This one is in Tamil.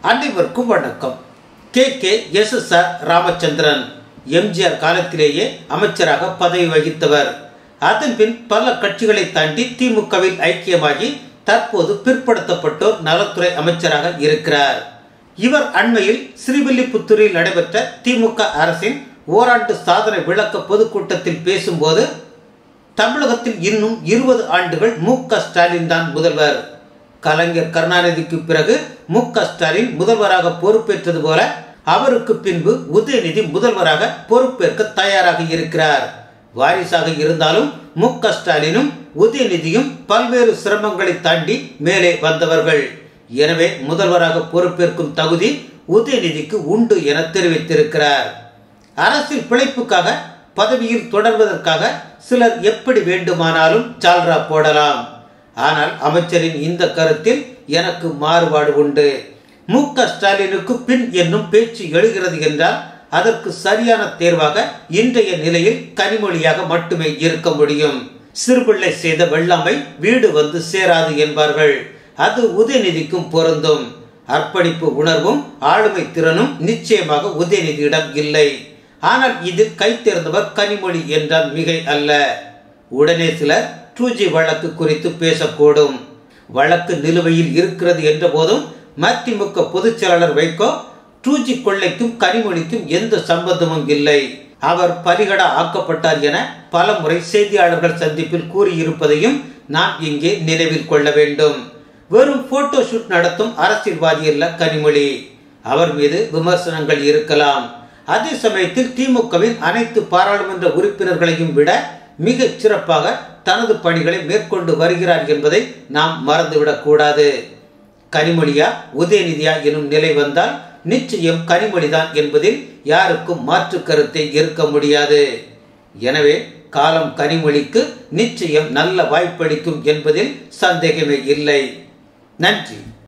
அனைவருக்கும் வணக்கம் K K S S R Ramachandran MGR காலத்திலேயே அமைச்சராக பதவி வகித்தவர் அதன் பின் பல கட்சிகளை தாண்டி திமுகவில் ஐக்கியமாகி தற்போது பிற்படுத்தப்பட்டோர் நலத்துறை அமைச்சராக இருக்கிறார் இவர் அண்மையில் ஸ்ரீவில்லிபுத்தூரில் நடைபெற்ற திமுக அரசின் ஓராண்டு சாதனை விளக்க பொதுக்கூட்டத்தில் பேசும்போது தமிழகத்தில் இன்னும் இருபது ஆண்டுகள் மு க ஸ்டாலின் தான் முதல்வர் கலைஞர் கருணாநிதிக்கு பிறகு மு க ஸ்டாலின் முதல்வராக பொறுப்பேற்றது போல அவருக்கு பின்பு உதயநிதி முதல்வராக பொறுப்பேற்க தயாராக இருக்கிறார் வாரிசாக இருந்தாலும் மு க ஸ்டாலினும் உதயநிதியும் பல்வேறு சிரமங்களை தாண்டி மேலே வந்தவர்கள் எனவே முதல்வராக பொறுப்பேற்கும் தகுதி உதயநிதிக்கு உண்டு என தெரிவித்திருக்கிறார் அரசியல் பிழைப்புக்காக பதவியில் தொடர்வதற்காக சிலர் எப்படி வேண்டுமானாலும் ஜால்ரா போடலாம் ஆனால் அமைச்சரின் இந்த கருத்தில் எனக்கு மாறுபாடு உண்டு மு க ஸ்டாலினுக்கு பின் என்னும் பேச்சு எழுகிறது என்றால் அதற்கு சரியான தேர்வாக இன்றைய நிலையில் கனிமொழியாக மட்டுமே இருக்க முடியும் சிறுபிள்ளை செய்த வெள்ளாமை வீடு வந்து சேராது என்பார்கள் அது உதயநிதிக்கும் பொருந்தும் அர்ப்பணிப்பு உணர்வும் ஆளுமை திறனும் நிச்சயமாக உதயநிதியிடம் இல்லை ஆனால் இதில் கை தேர்ந்தவர் கனிமொழி என்றால் மிகை அல்ல உடனே சிலர் டூ ஜி வழக்கு குறித்து பேசக்கூடும் வழக்கு நிலுவையில் இருக்கிறது என்ற போதும் மதிமுக பொதுச் செயலாளர் வைகோ டூ ஜி கொள்ளைக்கும் கனிமொழிக்கும் எந்த சம்பந்தமும் இல்லை அவர் பலிகடா ஆக்கப்பட்டார் என பல முறை செய்தியாளர்கள் சந்திப்பில் கூறியிருப்பதையும் நாம் இங்கே நினைவில் கொள்ள வேண்டும் வெறும் போட்டோ ஷூட் நடத்தும் அரசியல்வாதி அல்ல கனிமொழி அவர் மீது விமர்சனங்கள் இருக்கலாம் அதே சமயத்தில் திமுகவின் அனைத்து பாராளுமன்ற உறுப்பினர்களையும் விட மிகச் சிறப்பாக தனது பணிகளை மேற்கொண்டு வருகிறார் என்பதை நாம் மறந்துவிடக் கூடாது கனிமொழியா உதயநிதியா எனும் நிலை வந்தால் நிச்சயம் கனிமொழிதான் என்பதில் யாருக்கும் மாற்று கருத்தை இருக்க முடியாது எனவே காலம் கனிமொழிக்கு நிச்சயம் நல்ல வாய்ப்பளிக்கும் என்பதில் சந்தேகமே இல்லை நன்றி